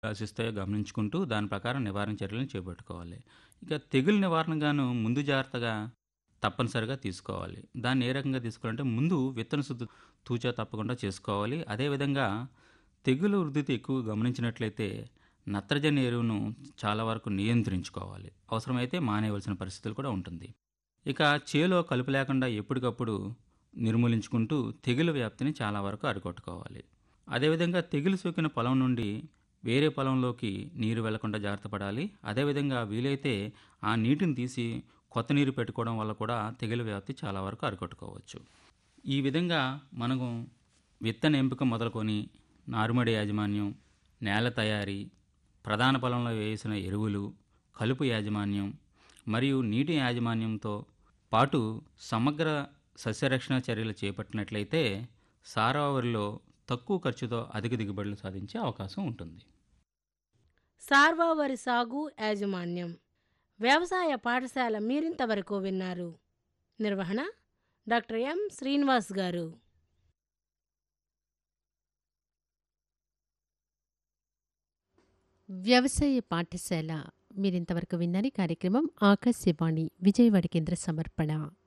ఆశిస్తాయో గమనించుకుంటూ దాని ప్రకారం నివారణ చర్యలను చేపట్టుకోవాలి ఇక తెగులు నివారణగాను ముందు జాగ్రత్తగా తప్పనిసరిగా తీసుకోవాలి దాన్ని ఏ రకంగా తీసుకోవాలంటే ముందు విత్తన శుద్ధి తూచా తప్పకుండా చేసుకోవాలి అదేవిధంగా తెగులు వృద్ధి ఎక్కువ గమనించినట్లయితే నత్రజని ఎరువును చాలా వరకు నియంత్రించుకోవాలి అవసరమైతే మానేయవలసిన పరిస్థితులు కూడా ఉంటుంది ఇక చేలో కలుపు లేకుండా ఎప్పటికప్పుడు నిర్మూలించుకుంటూ తెగులు వ్యాప్తిని చాలా వరకు అరికొట్టుకోవాలి అదేవిధంగా తెగులు సోకిన పొలం నుండి వేరే పొలంలోకి నీరు వెళ్లకుండా జాగ్రత్త పడాలి అదేవిధంగా వీలైతే ఆ నీటిని తీసి కొత్త నీరు పెట్టుకోవడం వల్ల కూడా తెగులు వ్యాప్తి చాలా వరకు అరికట్టుకోవచ్చు ఈ విధంగా మనము విత్తన ఎంపిక మొదలుకొని నారుమడి యాజమాన్యం నేల తయారీ ప్రధాన పొలంలో వేసిన ఎరువులు కలుపు యాజమాన్యం మరియు నీటి యాజమాన్యంతో పాటు సమగ్ర సస్యరక్షణ చర్యలు చేపట్టినట్లయితే సారావరిలో తక్కువ ఖర్చుతో అధిక దిగుబడులు సాధించే అవకాశం ఉంటుంది సార్వా వరి సాగు యాజమాన్యం వ్యవసాయ పాఠశాల మీరింతవరకు విన్నారు నిర్వహణ డాక్టర్ ఎం శ్రీనివాస్ గారు వ్యవసాయ పాఠశాల మీరింతవరకు విన్నని కార్యక్రమం ఆకాశవాణి విజయవాడ కేంద్ర సమర్పణ